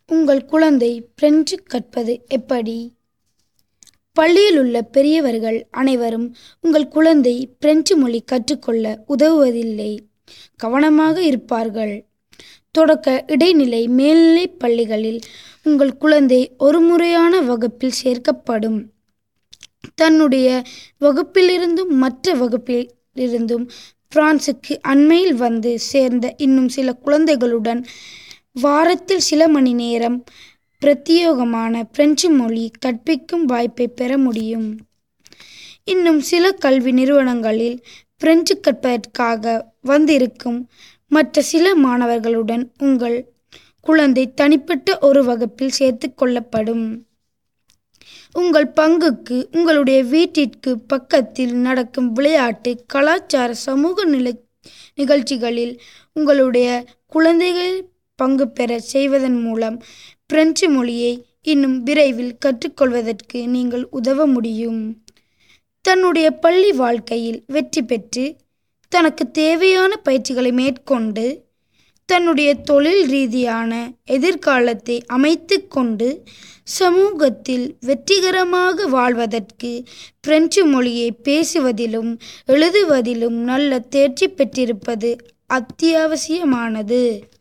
உங்கள் குழந்தை பிரெஞ்சு கற்பது எப்படி பள்ளியில் உள்ள பெரியவர்கள் அனைவரும் உங்கள் குழந்தை பிரெஞ்சு மொழி கற்றுக்கொள்ள உதவுவதில்லை கவனமாக இருப்பார்கள் தொடக்க இடைநிலை மேல்நிலைப் பள்ளிகளில் உங்கள் குழந்தை ஒரு முறையான வகுப்பில் சேர்க்கப்படும் தன்னுடைய வகுப்பிலிருந்தும் மற்ற வகுப்பிலிருந்தும் பிரான்சுக்கு அண்மையில் வந்து சேர்ந்த இன்னும் சில குழந்தைகளுடன் வாரத்தில் சில மணி நேரம் பிரத்யேகமான பிரெஞ்சு மொழி கற்பிக்கும் வாய்ப்பை பெற முடியும் இன்னும் சில கல்வி நிறுவனங்களில் பிரெஞ்சு கற்பதற்காக வந்திருக்கும் மற்ற சில மாணவர்களுடன் உங்கள் குழந்தை தனிப்பட்ட ஒரு வகுப்பில் சேர்த்து கொள்ளப்படும் உங்கள் பங்குக்கு உங்களுடைய வீட்டிற்கு பக்கத்தில் நடக்கும் விளையாட்டு கலாச்சார சமூக நிலை நிகழ்ச்சிகளில் உங்களுடைய குழந்தைகள் பங்கு பெற செய்வதன் மூலம் பிரெஞ்சு மொழியை இன்னும் விரைவில் கற்றுக்கொள்வதற்கு நீங்கள் உதவ முடியும் தன்னுடைய பள்ளி வாழ்க்கையில் வெற்றி பெற்று தனக்கு தேவையான பயிற்சிகளை மேற்கொண்டு தன்னுடைய தொழில் ரீதியான எதிர்காலத்தை அமைத்து கொண்டு சமூகத்தில் வெற்றிகரமாக வாழ்வதற்கு பிரெஞ்சு மொழியை பேசுவதிலும் எழுதுவதிலும் நல்ல தேர்ச்சி பெற்றிருப்பது அத்தியாவசியமானது